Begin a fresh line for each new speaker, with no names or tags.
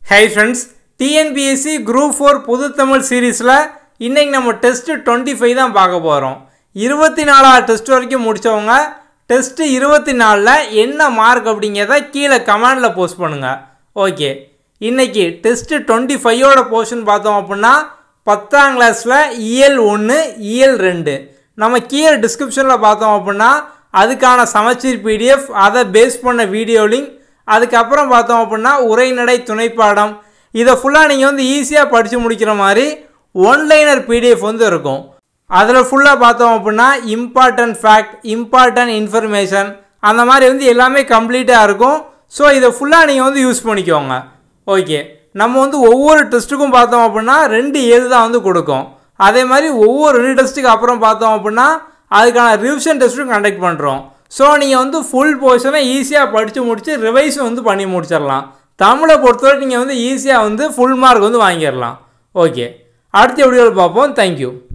high friends T N P S C group four புது தமிழ் சீரீஸில் இன்றைக்கி நம்ம டெஸ்ட்டு டுவெண்ட்டி ஃபைவ் தான் பார்க்க போகிறோம் இருபத்தி நாலாவது டெஸ்ட் வரைக்கும் முடித்தவங்க டெஸ்ட்டு இருபத்தி நாலில் என்ன மார்க் அப்படிங்கிறத கீழே கமெண்டில் போஸ்ட் பண்ணுங்கள் ஓகே இன்றைக்கி டெஸ்ட்டு டுவெண்ட்டி ஃபைவோட போர்ஷன் பார்த்தோம் அப்படின்னா பத்தாம் கிளாஸில் இயல் ஒன்று இயல் ரெண்டு நம்ம கீழே டிஸ்கிரிப்ஷனில் பார்த்தோம் அப்படின்னா அதுக்கான சமச்சீர் பிடிஎஃப் அதை பேஸ் பண்ண வீடியோ லிங்க் அதுக்கப்புறம் பார்த்தோம் அப்படின்னா உரைநடை துணைப்பாடம் இதை ஃபுல்லாக நீங்கள் வந்து ஈஸியாக படித்து முடிக்கிற மாதிரி ஒன்லைனர் பிடிஎஃப் வந்து இருக்கும் அதில் ஃபுல்லாக பார்த்தோம் அப்படின்னா இம்பார்ட்டன்ட் ஃபேக்ட் இம்பார்ட்டன்ட் இன்ஃபர்மேஷன் அந்த மாதிரி வந்து எல்லாமே கம்ப்ளீட்டாக இருக்கும் ஸோ இதை ஃபுல்லாக நீங்கள் வந்து யூஸ் பண்ணிக்கோங்க ஓகே நம்ம வந்து ஒவ்வொரு டெஸ்ட்டுக்கும் பார்த்தோம் அப்படின்னா ரெண்டு ஏழு தான் வந்து கொடுக்கும் அதே மாதிரி ஒவ்வொரு ரெண்டு டெஸ்ட்டுக்கு அப்புறம் பார்த்தோம் அப்படின்னா அதுக்கான ரிவிஷன் டெஸ்ட்டும் கண்டக்ட் பண்ணுறோம் ஸோ நீங்கள் வந்து ஃபுல் போர்ஷனை ஈஸியாக படித்து முடித்து ரிவைஸும் வந்து பண்ணி முடிச்சிடலாம் தமிழை பொறுத்தவரை நீங்கள் வந்து ஈஸியாக வந்து ஃபுல் மார்க் வந்து வாங்கிடலாம் ஓகே அடுத்த வீடியோவில் பார்ப்போம் தேங்க்யூ